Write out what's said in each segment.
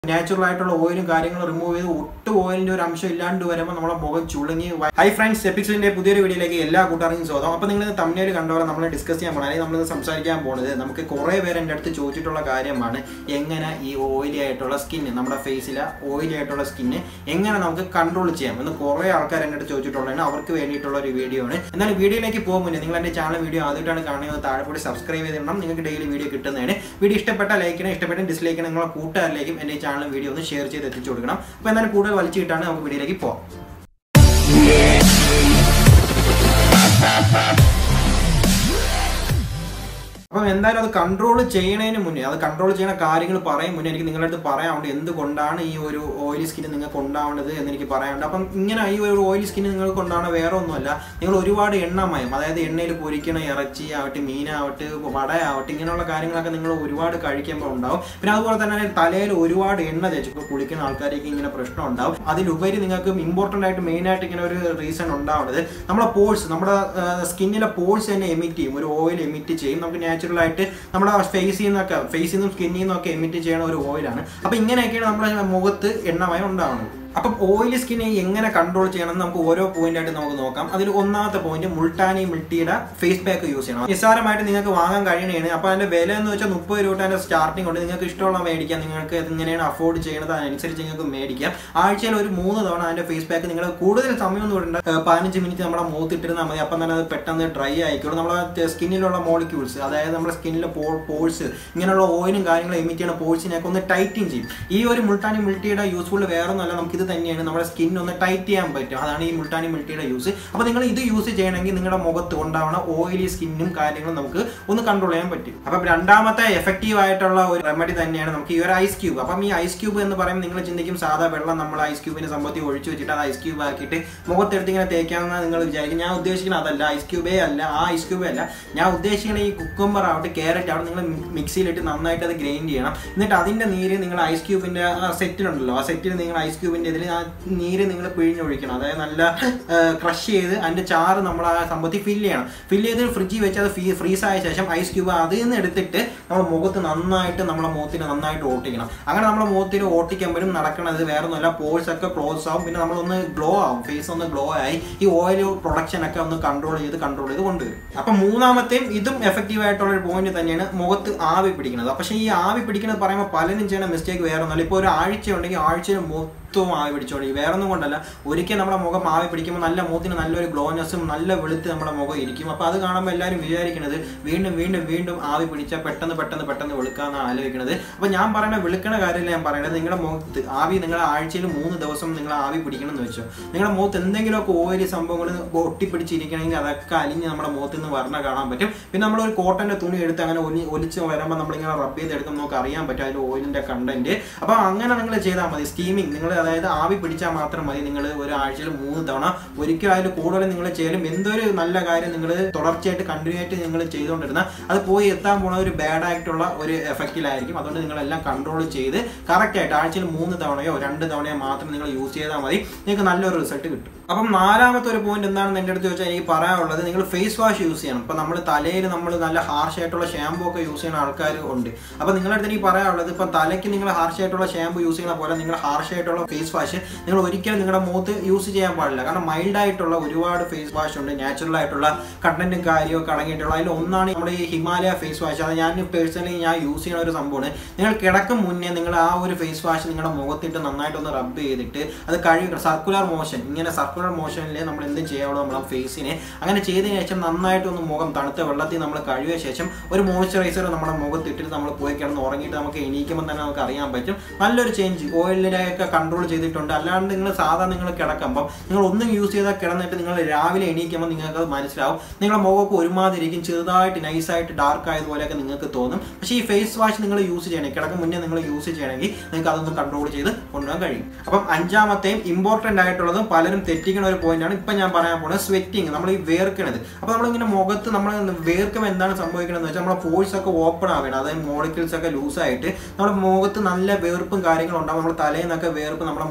natural ആയിട്ടുള്ള ഓയിലും കാര്യങ്ങളും റിമൂവ് ചെയ്ത് ഒട്ടും ഓയിലിന്റെ ഒരു അംശം ഇല്ലാണ്ട് വരുമ്പോൾ നമ്മുടെ മുഖം ചുളുങ്ങി ഹൈ ഫ്രണ്ട്സ് എപ്പിക്സിന്റെ പുതിയൊരു വീഡിയോയിലേക്ക് എല്ലാ കൂട്ടുകാർക്കും സ്വാഗതം അപ്പോൾ നിങ്ങൾ തമ്മിൽ കണ്ടവരെ നമ്മൾ ഡിസ്കസ് ചെയ്യാൻ പോകണം അല്ലെങ്കിൽ നമ്മൾ സംസാരിക്കാൻ പോകുന്നത് നമുക്ക് കുറേ പേര് എൻ്റെ അടുത്ത് ചോദിച്ചിട്ടുള്ള കാര്യമാണ് എങ്ങനെ ഈ ഓയിലി ആയിട്ടുള്ള സ്കിന്ന് നമ്മുടെ ഫേസിലെ ഓയിലി ആയിട്ടുള്ള സ്കിന്ന് എങ്ങനെ നമുക്ക് കൺട്രോൾ ചെയ്യാം എന്ന് കുറേ ആൾക്കാർ എൻ്റെ അടുത്ത് ചോദിച്ചിട്ടുള്ളതാണ് അവർക്ക് വേണ്ടിയിട്ടുള്ള ഒരു വീഡിയോ ആണ് എന്നാൽ വീഡിയോയിലേക്ക് പോകും മുന്നേ നിങ്ങൾ എൻ്റെ ചാനൽ വീഡിയോ ആദ്യമായിട്ടാണ് കാണുന്നത് താഴെ കൂടി സബ്സ്ക്രൈബ് ചെയ്തിടണം നിങ്ങൾക്ക് ഡെയിലി വീഡിയോ കിട്ടുന്നതാണ് വീഡിയോ ഇഷ്ടപ്പെട്ട ലൈക്കിനും ഇഷ്ടപ്പെട്ട ഡിസ്ലൈക്കിനും നിങ്ങളെ കൂട്ടുകാരിലേക്കും എൻ്റെ ചാനൽ വീഡിയോ ഒന്ന് ഷെയർ ചെയ്ത് എത്തിച്ചു കൊടുക്കണം അപ്പോൾ എന്തായാലും കൂടുതൽ വലിച്ചു കിട്ടാണ് നമുക്ക് വീഡിയോയിലേക്ക് പോകാം അപ്പം എന്തായാലും അത് കൺട്രോൾ ചെയ്യണതിന് മുന്നേ അത് കൺട്രോൾ ചെയ്യുന്ന കാര്യങ്ങൾ പറയും മുന്നേ എനിക്ക് നിങ്ങളുടെ അടുത്ത് പറയാനുണ്ട് എന്തുകൊണ്ടാണ് ഈ ഒരു ഓയിലി സ്കിൻ നിങ്ങൾക്ക് ഉണ്ടാവേണ്ടത് എന്ന് എനിക്ക് പറയാനുണ്ട് അപ്പം ഇങ്ങനെ ഈ ഒരു ഓയിലി സ്കിൻ നിങ്ങൾക്ക് ഉണ്ടാവണ വേറെ ഒന്നുമല്ല നിങ്ങൾ ഒരുപാട് എണ്ണമയം അതായത് എണ്ണയിൽ പൊരിക്കണ ഇറച്ചി ആവട്ടെ മീനാവട്ടെ വടയാവട്ടെ ഇങ്ങനെയുള്ള കാര്യങ്ങളൊക്കെ നിങ്ങൾ ഒരുപാട് കഴിക്കുമ്പോൾ ഉണ്ടാവും പിന്നെ അതുപോലെ തന്നെ തലയിൽ ഒരുപാട് എണ്ണ തേച്ച് ഇപ്പോൾ കുളിക്കുന്ന ആൾക്കാർക്ക് ഇങ്ങനെ പ്രശ്നം ഉണ്ടാവും അതിലുപരി നിങ്ങൾക്ക് ഇമ്പോർട്ടൻ്റ് ആയിട്ട് മെയിൻ ആയിട്ട് ഇങ്ങനെ ഒരു റീസൺ ഉണ്ടാവുന്നത് നമ്മുടെ പോഴ്സ് നമ്മുടെ സ്കിന്നിലെ പോഴ്സ് തന്നെ എമിറ്റ് ചെയ്യും ഒരു ഓയിൽ എമിറ്റ് ചെയ്യും നമുക്ക് നാച്ചുറൽ ആയിട്ട് നമ്മുടെ ഫേസിൽ നിന്നൊക്കെ ഫേസിൽ നിന്നും സ്കിന്നിൽ നിന്നൊക്കെ എമിറ്റ് ചെയ്യണ ഒരു ഓയിലാണ് അപ്പോൾ ഇങ്ങനെയൊക്കെയാണ് നമ്മുടെ മുഖത്ത് എണ്ണമയം ഉണ്ടാവുന്നത് അപ്പം ഓയിലി സ്കിന്നെ എങ്ങനെ കൺട്രോൾ ചെയ്യണം എന്ന് നമുക്ക് ഓരോ പോയിന്റ് ആയിട്ട് നമുക്ക് നോക്കാം അതിൽ ഒന്നാമത്തെ പോയിന്റ് മുൾട്ടാനി മിൽട്ടിയുടെ ഫേസ് പാക്ക് യൂസ് ചെയ്യണം നിസ്സാരമായിട്ട് നിങ്ങൾക്ക് വാങ്ങാൻ കഴിയണതാണ് അപ്പോൾ അതിന്റെ വില എന്ന് വെച്ചാൽ മുപ്പത് രൂപ അതിന്റെ സ്റ്റാർട്ടിംഗ് ഉണ്ട് നിങ്ങൾക്ക് ഇഷ്ടമുള്ള മേടിക്കാം നിങ്ങൾക്ക് എങ്ങനെയാണ് അഫോർഡ് ചെയ്യുന്നത് അതിനനുസരിച്ച് നിങ്ങൾക്ക് മേടിക്കാം ആഴ്ചയിൽ ഒരു മൂന്ന് തവണ അതിന്റെ ഫേസ് പാക്ക് നിങ്ങൾ കൂടുതൽ സമയമൊന്നും ഇടണ്ട ഏഹ് പതിനഞ്ച് മിനിറ്റ് നമ്മുടെ മുഖത്തിട്ടിരുന്നാൽ മതി അപ്പം തന്നെ അത് പെട്ടെന്ന് ഡ്രൈ ആയിക്കോളും നമ്മുടെ സ്കിന്നിലുള്ള മോളിക്യൂൾസ് അതായത് നമ്മുടെ സ്കിന്നിലെ പോഴ്സ് ഇങ്ങനെയുള്ള ഓയിലും കാര്യങ്ങളും എമിറ്റ് ചെയ്യുന്ന പോഴ്സിനെയൊക്കെ ഒന്ന് ടൈറ്റിൻ ചെയ്യും ഈ ഒരു മുൾട്ടാനി മിൽട്ടിയുടെ യൂസ്ഫുൾ വേറെ ഒന്നുമല്ല നമുക്ക് ഇത് തന്നെയാണ് നമ്മുടെ സ്കിൻ ഒന്ന് ടൈറ്റ് ചെയ്യാൻ പറ്റും അതാണ് ഈ മുൾട്ടാനി മിൽട്ടിയുടെ യൂസ് അപ്പോൾ നിങ്ങൾ ഇത് യൂസ് ചെയ്യണമെങ്കിൽ നിങ്ങളുടെ മുഖത്ത് ഉണ്ടാവുന്ന ഓയിലി സ്കിന്നും കാര്യങ്ങളും നമുക്ക് ഒന്ന് കൺട്രോൾ ചെയ്യാൻ പറ്റും അപ്പം രണ്ടാമത്തെ എഫക്റ്റീവ് ആയിട്ടുള്ള ഒരു റെമഡി തന്നെയാണ് നമുക്ക് ഈ ഒരു ഐസ് ക്യൂബ് അപ്പം ഈ ഐസ് ക്യൂബ് എന്ന് പറയുമ്പോൾ നിങ്ങൾ ചിന്തിക്കും സാധാ വെള്ളം നമ്മൾ ഐസ് ക്യൂബിനെ സംബന്ധിച്ച് ഒഴിച്ചു വെച്ചിട്ട് അത് ഐസ് ക്യൂബ് ആക്കിയിട്ട് മുഖത്തെടുത്ത് ഇങ്ങനെ തേക്കാമെന്ന് നിങ്ങൾ വിചാരിക്കും ഞാൻ ഉദ്ദേശിക്കുന്നത് അതല്ല ഐസ് ക്യൂബേ അല്ല ആ ഐസ് ക്യൂബേ അല്ല ഞാൻ ഉദ്ദേശിക്കുന്ന ഈ കുക്കുംബർ ആവട്ടെ ക്യാരറ്റ് ആവട്ടെ നിങ്ങൾ മിക്സിയിലിട്ട് നന്നായിട്ട് അത് ഗ്രൈൻഡ് ചെയ്യണം എന്നിട്ട് അതിൻ്റെ നീര് നിങ്ങൾ ഐസ് ക്യൂബിൻ്റെ സെറ്റിലുണ്ടല്ലോ ആ സെറ്റിൽ നിങ്ങൾ ഐസ് ക്യൂബിൻ്റെ ഇതിൽ ആ നീര് നിങ്ങൾ പിഴിഞ്ഞൊഴിക്കണം അതായത് നല്ല ക്രഷ് ചെയ്ത് അതിൻ്റെ ചാറ് നമ്മൾ ആ സംഭവത്തിൽ ഫില്ല് ചെയ്യണം ഫില്ല് ചെയ്ത് ഫ്രിഡ്ജിൽ വെച്ച് അത് ഫ്രീസ് ആയ ശേഷം ഐസ് ക്യൂബ് അതിൽ നിന്ന് എടുത്തിട്ട് നമ്മുടെ മുഖത്ത് നന്നായിട്ട് നമ്മളെ മുഖത്തിന് നന്നായിട്ട് ഓട്ടിക്കണം അങ്ങനെ നമ്മുടെ മുഖത്തിന് ഓട്ടിക്കുമ്പോഴും നടക്കണത് വേറെ ഒന്നുമല്ല പോഴ്സ് ഒക്കെ ക്ലോസ് ആവും പിന്നെ നമ്മളൊന്ന് ഗ്ലോ ആവും ഫേസ് ഒന്ന് ഗ്ലോ ആയി ഈ ഓയിൽ പ്രൊഡക്ഷൻ ഒക്കെ ഒന്ന് കൺട്രോൾ ചെയ്ത് കൺട്രോൾ ചെയ്ത് കൊണ്ടുവരും അപ്പം മൂന്നാമത്തെയും ഇതും എഫക്റ്റീവ് ആയിട്ടുള്ള ഒരു പോയിന്റ് തന്നെയാണ് മുഖത്ത് ആവി പിടിക്കുന്നത് പക്ഷേ ഈ ആവി പിടിക്കുന്നത് പറയുമ്പോൾ പലരും ചെയ്യുന്ന മിസ്റ്റേക്ക് വേറെ ഒന്നുമല്ല ഇപ്പോൾ ഒരു ആഴ്ച ഉണ്ടെങ്കിൽ ആഴ്ചയിൽ മൊത്തവും ആവി പിടിച്ചോളി വേറെ ഒന്നും കൊണ്ടല്ല ഒരിക്കൽ നമ്മുടെ മുഖം ആവി പിടിക്കുമ്പോൾ നല്ല മുഖത്തിന് നല്ലൊരു ഗ്ലോനെസ്സും നല്ല വെളുത്ത് നമ്മുടെ മുഖം ഇരിക്കും അപ്പോൾ അത് കാണുമ്പോൾ എല്ലാവരും വിചാരിക്കുന്നത് വീണ്ടും വീണ്ടും വീണ്ടും ആവി പിടിച്ചാൽ പെട്ടെന്ന് പെട്ടെന്ന് പെട്ടെന്ന് വെളുക്കാന്നാണ് ആലോചിക്കുന്നത് അപ്പോൾ ഞാൻ പറയുന്ന വെളുക്കണ കാര്യമല്ല ഞാൻ പറയുന്നത് നിങ്ങളുടെ മുഖത്ത് ആവി നിങ്ങളുടെ ആഴ്ചയിൽ മൂന്ന് ദിവസം നിങ്ങൾ ആവി പിടിക്കണം എന്ന് വെച്ചോ നിങ്ങളുടെ മുഖത്ത് എന്തെങ്കിലുമൊക്കെ ഓയിലി സംഭവങ്ങൾ ഒട്ടിപ്പിടിച്ചിരിക്കണമെങ്കിൽ അതൊക്കെ അലിഞ്ഞ് നമ്മുടെ മുഖത്ത് നിന്ന് വരണ കാണാൻ പറ്റും പിന്നെ നമ്മൾ ഒരു കോട്ടൻ്റെ തുണി എടുത്ത് അങ്ങനെ ഒലി ഒലിച്ച് വരുമ്പോൾ നമ്മളിങ്ങനെ റബ്ബ് ചെയ്തെടുക്കുമ്പോൾ നമുക്ക് അറിയാൻ പറ്റും അതിൽ ഓയിലിൻ്റെ കണ്ടന്റ് അപ്പോൾ അങ്ങനെ നിങ്ങൾ ചെയ്താൽ മതി സ്റ്റീമിങ് നിങ്ങൾ അതായത് ആവി പിടിച്ചാൽ മാത്രം മതി നിങ്ങൾ ഒരു ആഴ്ചയിൽ മൂന്ന് തവണ ഒരിക്കലും അതിൽ കൂടുതൽ നിങ്ങൾ ചെയ്യലും എന്തൊരു നല്ല കാര്യം നിങ്ങൾ തുടർച്ചയായിട്ട് കണ്ടിന്യൂ ആയിട്ട് നിങ്ങൾ ചെയ്തുകൊണ്ടിരുന്ന അത് പോയി എത്താൻ പോണ ഒരു ബാഡ് ആയിട്ടുള്ള ഒരു എഫക്റ്റിലായിരിക്കും അതുകൊണ്ട് നിങ്ങളെല്ലാം കൺട്രോൾ ചെയ്ത് കറക്റ്റായിട്ട് ആഴ്ചയിൽ മൂന്ന് തവണയോ രണ്ട് തവണയോ മാത്രം നിങ്ങൾ യൂസ് ചെയ്താൽ മതി നിങ്ങൾക്ക് നല്ലൊരു റിസൾട്ട് കിട്ടും അപ്പം നാലാമത്തെ ഒരു പോയിന്റ് എന്താണെന്ന് എൻ്റെ അടുത്ത് ചോദിച്ചാൽ എനിക്ക് പറയാനുള്ളത് നിങ്ങൾ ഫേസ് വാഷ് യൂസ് ചെയ്യണം ഇപ്പം നമ്മൾ തലയിൽ നമ്മൾ നല്ല ഹാർഷ് ആയിട്ടുള്ള ഷാമ്പൂ ഒക്കെ യൂസ് ചെയ്യുന്ന ആൾക്കാർ ഉണ്ട് അപ്പം നിങ്ങളുടെ അടുത്ത് എനിക്ക് പറയാനുള്ളത് ഇപ്പം തലയ്ക്ക് നിങ്ങൾ ഹാർഷ് ആയിട്ടുള്ള ഷാമ്പൂ യൂസ് ചെയ്യുന്ന പോലെ നിങ്ങൾ ഹാർഷ് ആയിട്ടുള്ള ഫേസ് വാഷ് നിങ്ങൾ ഒരിക്കലും നിങ്ങളുടെ മുഖത്ത് യൂസ് ചെയ്യാൻ പാടില്ല കാരണം മൈൽഡ് ആയിട്ടുള്ള ഒരുപാട് ഫേസ് വാഷ് ഉണ്ട് നാച്ചുറൽ ആയിട്ടുള്ള കണ്ടന്റും കാര്യമൊക്കെ അടങ്ങിയിട്ടുള്ള അതിൽ ഒന്നാണ് നമ്മുടെ ഈ ഹിമാലയ ഫേസ് വാഷ് അത് ഞാൻ പേഴ്സണലി ഞാൻ യൂസ് ചെയ്യുന്ന ഒരു സംഭവമാണ് നിങ്ങൾ കിടക്കും മുന്നേ നിങ്ങൾ ആ ഒരു ഫേസ് വാഷ് നിങ്ങളുടെ മുഖത്തിട്ട് നന്നായിട്ടൊന്ന് റബ്ബ് ചെയ്തിട്ട് അത് കഴുകി സർക്കുലർ മോഷൻ ഇങ്ങനെ സർക്കുലർ മോഷനിൽ നമ്മൾ എന്തും ചെയ്യാവുള്ളൂ നമ്മളെ ഫേസിനെ അങ്ങനെ ചെയ്തതിന് ശേഷം നന്നായിട്ടൊന്ന് മുഖം തണുത്ത വെള്ളത്തിൽ നമ്മൾ കഴുകിയ ശേഷം ഒരു മോയ്സ്ചറൈസർ നമ്മുടെ മുഖത്തിട്ടിട്ട് നമ്മൾ പോയി കിടന്ന് ഉറങ്ങിയിട്ട് നമുക്ക് എണീക്കുമ്പോൾ തന്നെ നമുക്ക് അറിയാൻ പറ്റും നല്ലൊരു ചേഞ്ച് ഓയിലിനെയൊക്കെ കൺട്രോൾ ചെയ്തിട്ടുണ്ട് അല്ലാണ്ട് നിങ്ങൾ സാധാരണ നിങ്ങൾ കിടക്കുമ്പോൾ നിങ്ങൾ ഒന്നും യൂസ് ചെയ്താൽ കിടന്നിട്ട് നിങ്ങൾ രാവിലെ എണീക്കുമ്പോൾ നിങ്ങൾക്ക് അത് മനസ്സിലാവും നിങ്ങളുടെ മുഖമൊക്കെ ഒരുമാതിരിക്കും ചെറുതായിട്ട് നൈസായിട്ട് ഡാർക്ക് ആയതുപോലെയൊക്കെ നിങ്ങൾക്ക് തോന്നും പക്ഷേ ഈ ഫേസ് വാഷ് നിങ്ങൾ യൂസ് ചെയ്യണം കിടക്കും മുന്നേ നിങ്ങൾ യൂസ് ചെയ്യണമെങ്കിൽ നിങ്ങൾക്ക് അതൊന്ന് കൺട്രോൾ ചെയ്ത് കൊണ്ടുപോകാൻ കഴിയും അപ്പം അഞ്ചാമത്തെയും ഇമ്പോർട്ടൻ്റ് ആയിട്ടുള്ളതും പലരും തെറ്റിക്കുന്ന ഒരു പോയിന്റാണ് ഇപ്പം ഞാൻ പറയാൻ പോകുന്നത് സ്വെറ്റിങ് നമ്മൾ ഈ വേർക്കണത് അപ്പോൾ നമ്മളിങ്ങനെ മുഖത്ത് നമ്മൾ വേർക്കുമ്പോൾ എന്താണ് സംഭവിക്കണമെന്ന് വെച്ചാൽ നമ്മുടെ പോഴ്സ് ഒക്കെ ഓപ്പൺ ആവേണം അതായത് മോളിക്കിൾസ് ഒക്കെ ലൂസായിട്ട് നമ്മുടെ മുഖത്ത് നല്ല വേർപ്പും കാര്യങ്ങളും ഉണ്ടാവും നമ്മുടെ തലേന്നൊക്കെ വേർപ്പ് നമ്മുടെ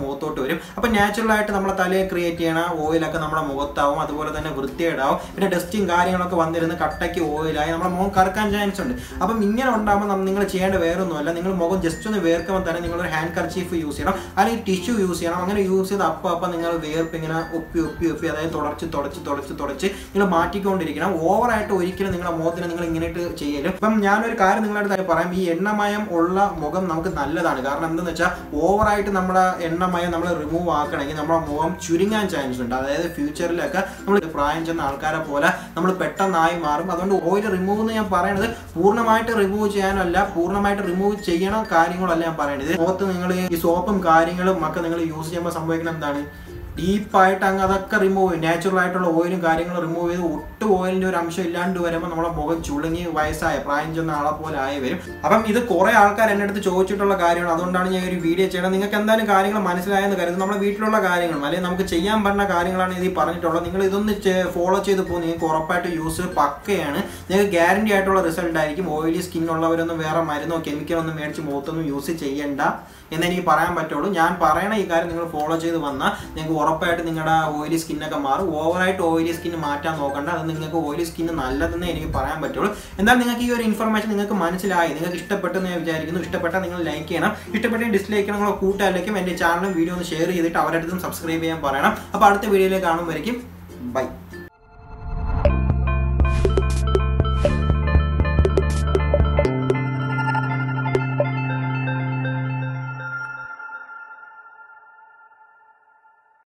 മുഖത്തോട്ട് വരും അപ്പം നാച്ചുറൽ ആയിട്ട് നമ്മുടെ തലയെ ക്രിയേറ്റ് ചെയ്യണ ഓയിലൊക്കെ നമ്മുടെ മുഖത്താവും അതുപോലെ തന്നെ വൃത്തികേടാവും പിന്നെ ഡസ്റ്റും കാര്യങ്ങളൊക്കെ വന്നിരുന്ന് കട്ടയ്ക്ക് ഓയിലായി നമ്മുടെ മുഖം കറക്കാൻ ചാൻസ് ഉണ്ട് അപ്പം ഇങ്ങനെ ഉണ്ടാകുമ്പോൾ നിങ്ങൾ ചെയ്യേണ്ട വേറൊന്നുമല്ല നിങ്ങൾ മുഖം ജസ്റ്റ് ഒന്ന് വേർക്കുമ്പോൾ തന്നെ നിങ്ങളൊരു ഹാൻഡ് കർച്ചീഫ് യൂസ് ചെയ്യണം അല്ലെങ്കിൽ ടിഷ്യൂ യൂസ് ചെയ്യണം അങ്ങനെ യൂസ് ചെയ്ത് അപ്പം അപ്പം നിങ്ങൾ വേർപ്പ് ഇങ്ങനെ ഒപ്പി ഒപ്പി ഒപ്പി അതായത് തുടച്ച് തുടച്ച് തുടച്ച് തുടച്ച് നിങ്ങൾ മാറ്റിക്കൊണ്ടിരിക്കണം ഓവറായിട്ട് ഒരിക്കലും നിങ്ങളുടെ മുഖത്തിന് നിങ്ങൾ ഇങ്ങനെയിട്ട് ചെയ്യലും ഇപ്പം ഞാനൊരു കാര്യം നിങ്ങളുടെ അടുത്ത് പറയാം ഈ എണ്ണമയം ഉള്ള മുഖം നമുക്ക് നല്ലതാണ് കാരണം എന്തെന്ന് വെച്ചാൽ ഓവറായിട്ട് നമ്മുടെ എണ്ണമയം നമ്മൾ റിമൂവ് ആക്കണമെങ്കിൽ നമ്മുടെ മുഖം ചുരുങ്ങാൻ ചാൻസ് ഉണ്ട് അതായത് ഫ്യൂച്ചറിലൊക്കെ നമ്മൾ പ്രായം ചെന്ന ആൾക്കാരെ പോലെ നമ്മൾ പെട്ടെന്നായി മാറും അതുകൊണ്ട് ഓയിൽ റിമൂവ് എന്ന് ഞാൻ പറയണത് പൂർണ്ണമായിട്ട് റിമൂവ് ചെയ്യാനല്ല പൂർണ്ണമായിട്ട് റിമൂവ് ചെയ്യണം കാര്യങ്ങളല്ല ഞാൻ പറയണത് മുഖത്ത് നിങ്ങൾ ഈ സോപ്പും കാര്യങ്ങളും ഒക്കെ നിങ്ങൾ യൂസ് ചെയ്യുമ്പോൾ സംഭവിക്കുന്നത് എന്താണ് ഡീപ്പായിട്ട് അങ്ങ് അതൊക്കെ റിമൂവ് ചെയ്യും നാച്ചുറൽ ആയിട്ടുള്ള ഓയിലും കാര്യങ്ങളും റിമൂവ് ചെയ്ത് ഒട്ടും ഓയിലിന്റെ ഒരു അംശം ഇല്ലാണ്ട് വരുമ്പോൾ നമ്മുടെ മുഖം ചുളുങ്ങി വയസ്സായ പ്രായം ചെന്ന ആളെ പോലെ ആയി വരും അപ്പം ഇത് കുറെ ആൾക്കാർ എൻ്റെ അടുത്ത് ചോദിച്ചിട്ടുള്ള കാര്യമാണ് അതുകൊണ്ടാണ് ഞാൻ ഒരു വീഡിയോ ചെയ്യണം നിങ്ങൾക്ക് എന്തായാലും കാര്യങ്ങൾ മനസ്സിലായെന്ന് കരുതും നമ്മുടെ വീട്ടിലുള്ള കാര്യങ്ങളും അല്ലെങ്കിൽ നമുക്ക് ചെയ്യാൻ പറ്റുന്ന കാര്യങ്ങളാണ് ഇതിൽ പറഞ്ഞിട്ടുള്ളത് നിങ്ങൾ ഇതൊന്ന് ഫോളോ ചെയ്ത് പോകും നിങ്ങൾക്ക് ഉറപ്പായിട്ട് യൂസ് പക്കയാണ് നിങ്ങൾക്ക് ഗ്യാരണ്ടി ആയിട്ടുള്ള റിസൾട്ട് ആയിരിക്കും ഓയിലി സ്കിൻ ഉള്ളവരൊന്നും വേറെ മരുന്നോ കെമിക്കലോ ഒന്നും മേടിച്ച് മുഖത്തൊന്നും യൂസ് ചെയ്യണ്ട എന്നെനിക്ക് പറയാൻ പറ്റുള്ളൂ ഞാൻ പറയണ ഈ കാര്യം നിങ്ങൾ ഫോളോ ചെയ്ത് വന്നാൽ നിങ്ങൾക്ക് ഉറപ്പായിട്ട് നിങ്ങളുടെ ഓയിലി സ്കിന്നൊക്കെ മാറും ഓവറായിട്ട് ഓയിലി സ്കിൻ മാറ്റാൻ നോക്കണ്ട അത് നിങ്ങൾക്ക് ഓയിലി സ്കിൻ നല്ലതെന്നേ എനിക്ക് പറയാൻ പറ്റുള്ളൂ എന്തായാലും നിങ്ങൾക്ക് ഈ ഒരു ഇൻഫർമേഷൻ നിങ്ങൾക്ക് മനസ്സിലായി നിങ്ങൾക്ക് ഇഷ്ടപ്പെട്ടെന്ന് ഞാൻ വിചാരിക്കുന്നു ഇഷ്ടപ്പെട്ടാൽ നിങ്ങൾ ലൈക്ക് ചെയ്യണം ഇഷ്ടപ്പെട്ടെങ്കിൽ ഡിസ്ലൈക്ക് ചെയ്യണം നിങ്ങളെ കൂട്ടുകാരിലേക്കും എൻ്റെ ചാനലും വീഡിയോ ഒന്ന് ഷെയർ ചെയ്തിട്ട് അവരുടെ അടുത്തും സബ്സ്ക്രൈബ് ചെയ്യാൻ പറയണം അപ്പോൾ അടുത്ത വീഡിയോയിലേക്ക് കാണുമ്പോഴേക്കും ബൈ